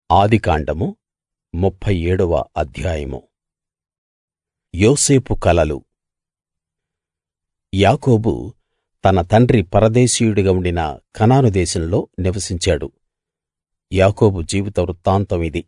ఆదికాండము ముప్ఫై ఏడవ అధ్యాయము యోసేపు కలలు యాకోబు తన తండ్రి పరదేశీయుడిగా ఉండిన కనాను దేశంలో నివసించాడు యాకోబు జీవిత వృత్తాంతం ఇది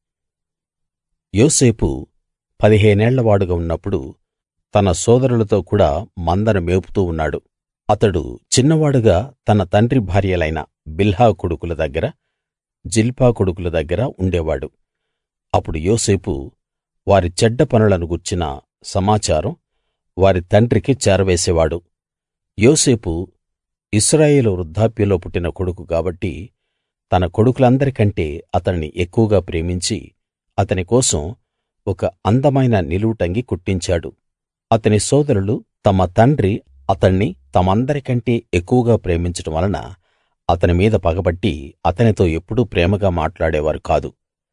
యోసేపు పదిహేనేళ్లవాడుగా ఉన్నప్పుడు తన సోదరులతో కూడా మందను మేపుతూ ఉన్నాడు అతడు చిన్నవాడుగా తన తండ్రి భార్యలైన బిల్హా కొడుకుల దగ్గర జిల్పా కొడుకుల దగ్గర ఉండేవాడు అప్పుడు యోసేపు వారి చెడ్డ పనులను గూర్చిన సమాచారం వారి తండ్రికి చేరవేసేవాడు యోసేపు ఇశ్రాయేలు వృద్ధాప్యంలో పుట్టిన కొడుకు కాబట్టి తన కొడుకులందరికంటే అతణ్ణి ఎక్కువగా ప్రేమించి అతని కోసం ఒక అందమైన నిలువుటంగి కుట్టించాడు అతని సోదరులు తమ తండ్రి అతణ్ణి తమందరికంటే ఎక్కువగా ప్రేమించడం వలన అతని మీద పగబట్టి అతనితో ఎప్పుడూ ప్రేమగా మాట్లాడేవారు కాదు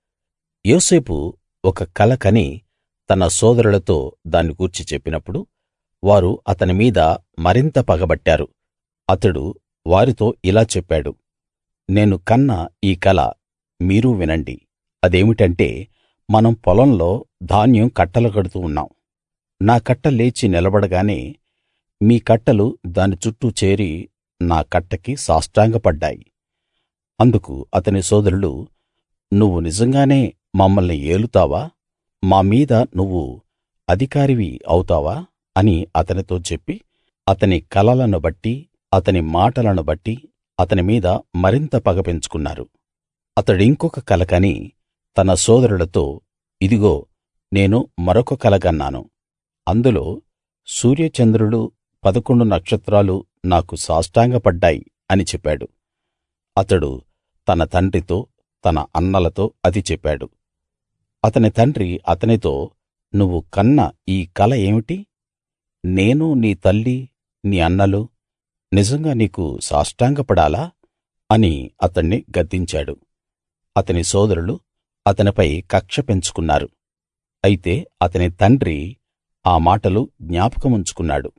యోసేపు ఒక కల కని తన సోదరులతో దాన్ని గూర్చి చెప్పినప్పుడు వారు అతని మీద మరింత పగబట్టారు అతడు వారితో ఇలా చెప్పాడు నేను కన్న ఈ కల మీరూ వినండి అదేమిటంటే మనం పొలంలో ధాన్యం కట్టలు కడుతూ ఉన్నాం నా కట్ట లేచి నిలబడగానే మీ కట్టలు దాని చుట్టూ చేరి నా కట్టకి సాష్టాంగపడ్డాయి అందుకు అతని సోదరులు నువ్వు నిజంగానే మమ్మల్ని ఏలుతావా మా మీద నువ్వు అధికారివి అవుతావా అని అతనితో చెప్పి అతని కలలను బట్టి అతని మాటలను బట్టి అతని మీద మరింత పగ పెంచుకున్నారు అతడింకొక కల కని తన సోదరులతో ఇదిగో నేను మరొక కల గన్నాను అందులో సూర్యచంద్రులు పదకొండు నక్షత్రాలు నాకు సాష్టాంగపడ్డాయి అని చెప్పాడు అతడు తన తండ్రితో తన అన్నలతో అది చెప్పాడు అతని తండ్రి అతనితో నువ్వు కన్న ఈ కల ఏమిటి నేను నీ తల్లి నీ అన్నలు నిజంగా నీకు సాష్టాంగపడాలా అని అతణ్ణి గద్దించాడు అతని సోదరులు అతనిపై కక్ష పెంచుకున్నారు అయితే అతని తండ్రి ఆ మాటలు జ్ఞాపకముంచుకున్నాడు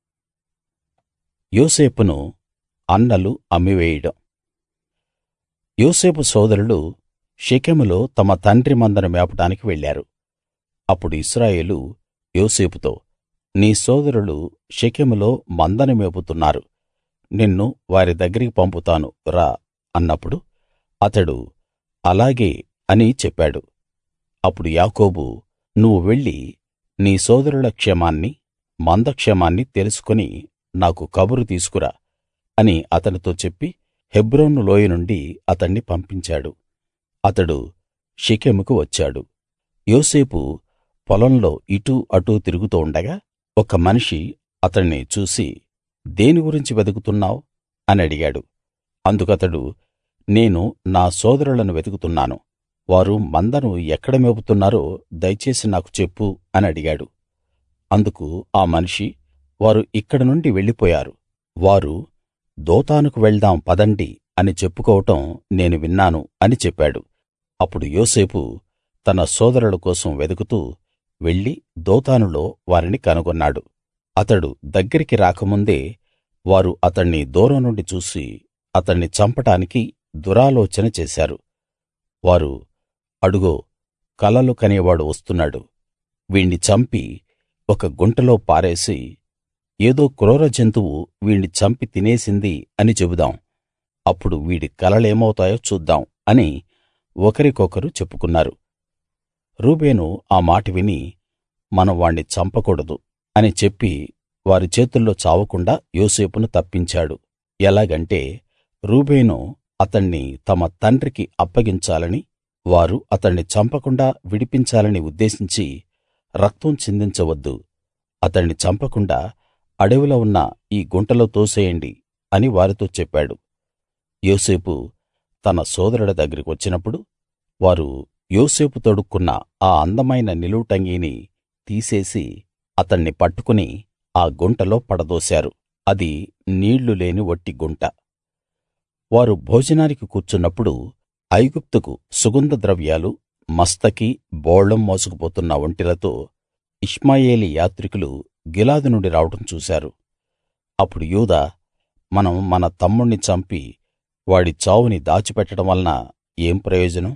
యోసేపును అన్నలు అమ్మివేయడం యోసేపు సోదరులు షెకెములో తమ తండ్రి మందను మేపడానికి వెళ్ళారు అప్పుడు ఇశ్రాయేలు యోసేపుతో నీ సోదరులు షెకెములో మందను మేపుతున్నారు నిన్ను వారి దగ్గరికి పంపుతాను రా అన్నప్పుడు అతడు అలాగే అని చెప్పాడు అప్పుడు యాకోబు నువ్వు వెళ్లి నీ సోదరుల క్షేమాన్ని మంద క్షేమాన్ని తెలుసుకుని నాకు కబురు తీసుకురా అని అతనితో చెప్పి హెబ్రోను లోయ నుండి అతణ్ణి పంపించాడు అతడు షెకెముకు వచ్చాడు యోసేపు పొలంలో ఇటూ అటూ తిరుగుతూ ఉండగా ఒక మనిషి అతణ్ణి చూసి దేని గురించి వెదుకుతున్నావ్ అని అడిగాడు అందుకతడు నేను నా సోదరులను వెతుకుతున్నాను వారు మందను ఎక్కడ మేపుతున్నారో దయచేసి నాకు చెప్పు అని అడిగాడు అందుకు ఆ మనిషి వారు ఇక్కడి నుండి వెళ్ళిపోయారు వారు దోతానుకు వెళ్దాం పదండి అని చెప్పుకోవటం నేను విన్నాను అని చెప్పాడు అప్పుడు యోసేపు తన సోదరుల కోసం వెదుకుతూ వెళ్లి దోతానులో వారిని కనుగొన్నాడు అతడు దగ్గరికి రాకముందే వారు అతణ్ణి దూరం నుండి చూసి అతణ్ణి చంపడానికి దురాలోచన చేశారు వారు అడుగో కలలు కనేవాడు వస్తున్నాడు వీణ్ణి చంపి ఒక గుంటలో పారేసి ఏదో క్రూర జంతువు వీణ్ణి చంపి తినేసింది అని చెబుదాం అప్పుడు వీడి కలలేమవుతాయో చూద్దాం అని ఒకరికొకరు చెప్పుకున్నారు రూబేను ఆ మాట విని మనం వాణ్ణి చంపకూడదు అని చెప్పి వారి చేతుల్లో చావకుండా యోసేపును తప్పించాడు ఎలాగంటే రూబేను అతణ్ణి తమ తండ్రికి అప్పగించాలని వారు అతణ్ణి చంపకుండా విడిపించాలని ఉద్దేశించి రక్తం చిందించవద్దు అతణ్ణి చంపకుండా అడవిలో ఉన్న ఈ గుంటలో తోసేయండి అని వారితో చెప్పాడు యోసేపు తన సోదరుల దగ్గరికి వచ్చినప్పుడు వారు యోసేపు తొడుక్కున్న ఆ అందమైన నిలువుటంగీని తీసేసి అతణ్ణి పట్టుకుని ఆ గుంటలో పడదోశారు అది నీళ్లు లేని వట్టి గుంట వారు భోజనానికి కూర్చున్నప్పుడు ఐగుప్తుకు సుగంధ ద్రవ్యాలు మస్తకి బోళం మోసుకుపోతున్న ఒంటెలతో ఇష్మాయేలీ యాత్రికులు గిలాదు నుండి రావడం చూశారు అప్పుడు యూదా మనం మన తమ్ముణ్ణి చంపి వాడి చావుని దాచిపెట్టడం వలన ఏం ప్రయోజనం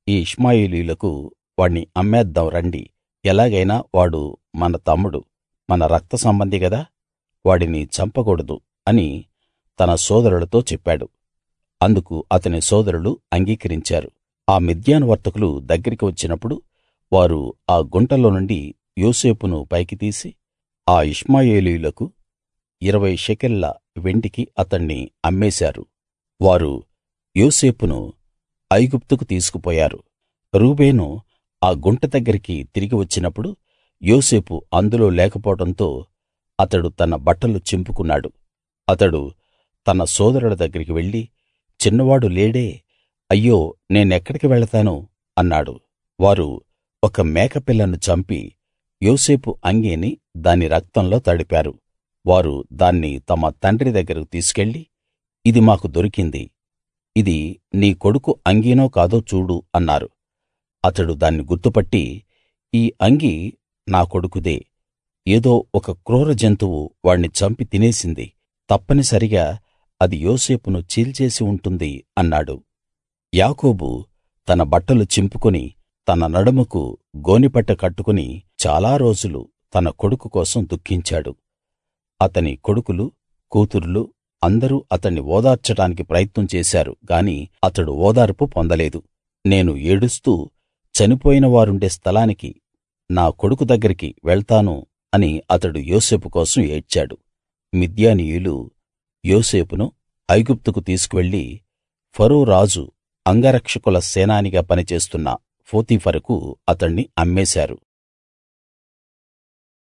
ఈ ఇష్మాయేలీయులకు వాణ్ణి అమ్మేద్దాం రండి ఎలాగైనా వాడు మన తమ్ముడు మన రక్త సంబంధి గదా వాడిని చంపకూడదు అని తన సోదరులతో చెప్పాడు అందుకు అతని సోదరులు అంగీకరించారు ఆ మిద్యాను వర్తకులు దగ్గరికి వచ్చినప్పుడు వారు ఆ గుంటలో నుండి యోసేపును పైకి తీసి ఆ ఇష్మాయేలీయులకు ఇరవై షెకెల్ల వెండికి అతణ్ణి అమ్మేశారు వారు యోసేపును ఐగుప్తుకు తీసుకుపోయారు రూబేను ఆ గుంట దగ్గరికి తిరిగి వచ్చినప్పుడు యోసేపు అందులో లేకపోవడంతో అతడు తన బట్టలు చింపుకున్నాడు అతడు తన సోదరుల దగ్గరికి వెళ్లి చిన్నవాడు లేడే అయ్యో నేనెక్కడికి వెళతాను అన్నాడు వారు ఒక మేకపిల్లను చంపి యోసేపు అంగీని దాని రక్తంలో తడిపారు వారు దాన్ని తమ తండ్రి దగ్గరకు తీసుకెళ్ళి ఇది మాకు దొరికింది ఇది నీ కొడుకు అంగీనో కాదో చూడు అన్నారు అతడు దాన్ని గుర్తుపట్టి ఈ అంగీ నా కొడుకుదే ఏదో ఒక క్రూర జంతువు వాణ్ణి చంపి తినేసింది తప్పనిసరిగా అది యోసేపును చీల్చేసి ఉంటుంది అన్నాడు యాకోబు తన బట్టలు చింపుకుని తన నడుముకు గోనెపట్ట కట్టుకుని చాలా రోజులు తన కొడుకు కోసం దుఃఖించాడు అతని కొడుకులు కూతుర్లు అందరూ అతణ్ణి ఓదార్చడానికి ప్రయత్నం చేశారు గాని అతడు ఓదార్పు పొందలేదు నేను ఏడుస్తూ చనిపోయిన వారుండే స్థలానికి నా కొడుకు దగ్గరికి వెళ్తాను అని అతడు యోసేపు కోసం ఏడ్చాడు మిద్యానీయులు యోసేపును ఐగుప్తుకు తీసుకువెళ్లి ఫరో రాజు అంగరక్షకుల సేనానిగా పనిచేస్తున్న పోతీఫరుకు అతణ్ణి అమ్మేశారు